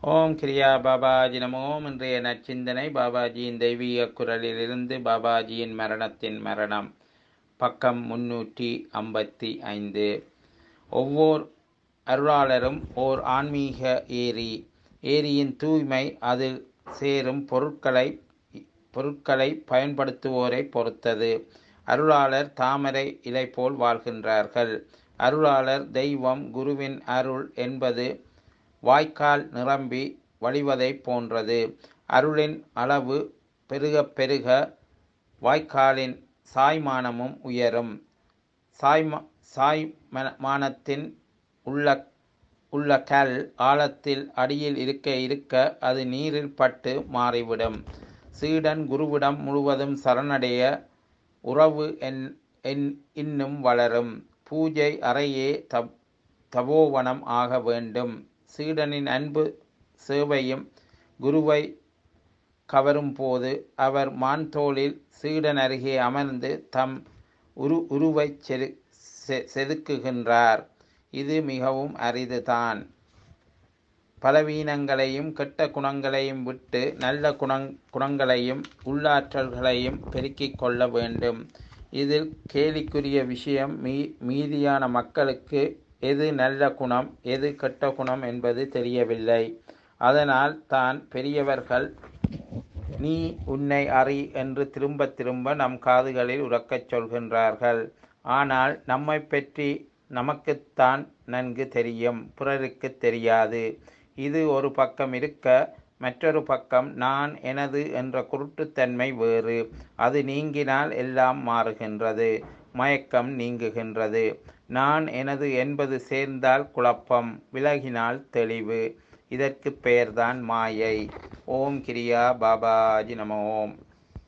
ஓம் கிரியா பாபாஜி நமோ இன்றைய நச்சிந்தனை பாபாஜியின் தெய்வீக குரலிலிருந்து பாபாஜியின் மரணத்தின் மரணம் பக்கம் முன்னூற்றி ஐம்பத்தி ஐந்து ஒவ்வொரு அருளாளரும் ஓர் ஆன்மீக ஏரி ஏரியின் தூய்மை அது சேரும் பொருட்களை பொருட்களை பயன்படுத்துவோரை பொறுத்தது அருளாளர் தாமரை இலை போல் வாழ்கின்றார்கள் அருளாளர் தெய்வம் குருவின் அருள் என்பது வாய்க்கால் நிரம்பி வழிவதை போன்றது அருளின் அளவு பெருக பெருக வாய்க்காலின் சாய்மானமும் உயரும் சாய்மா சாய்மானத்தின் உள்ள உள்ள கல் ஆழத்தில் அடியில் இருக்க இருக்க அது நீரில் பட்டு மாறிவிடும் சீடன் குருவிடம் முழுவதும் சரணடைய உறவு என் என் இன்னும் வளரும் பூஜை அறையே தப் தபோவனம் ஆக வேண்டும் சீடனின் அன்பு சேவையும் குருவை கவரும் போது அவர் மான்தோளில் சீடன் அருகே அமர்ந்து தம் உரு உருவை செரு செதுக்குகின்றார் இது மிகவும் அரிதுதான் பலவீனங்களையும் கெட்ட குணங்களையும் விட்டு நல்ல குணங் குணங்களையும் உள்ளாற்றல்களையும் பெருக்கிக் கொள்ள வேண்டும் இதில் கேலிக்குரிய விஷயம் மீ மீதியான மக்களுக்கு எது நல்ல குணம் எது கெட்ட குணம் என்பது தெரியவில்லை அதனால் தான் பெரியவர்கள் நீ உன்னை அறி என்று திரும்ப திரும்ப நம் காதுகளில் உறக்கச் சொல்கின்றார்கள் ஆனால் நம்மை பற்றி நமக்குத்தான் நன்கு தெரியும் பிறருக்கு தெரியாது இது ஒரு பக்கம் இருக்க மற்றொரு பக்கம் நான் எனது என்ற குருட்டுத்தன்மை வேறு அது நீங்கினால் எல்லாம் மாறுகின்றது மயக்கம் நீங்குகின்றது நான் எனது என்பது சேர்ந்தால் குழப்பம் விலகினால் தெளிவு இதற்கு பெயர்தான் மாயை ஓம் கிரியா பாபாஜி நம ஓம்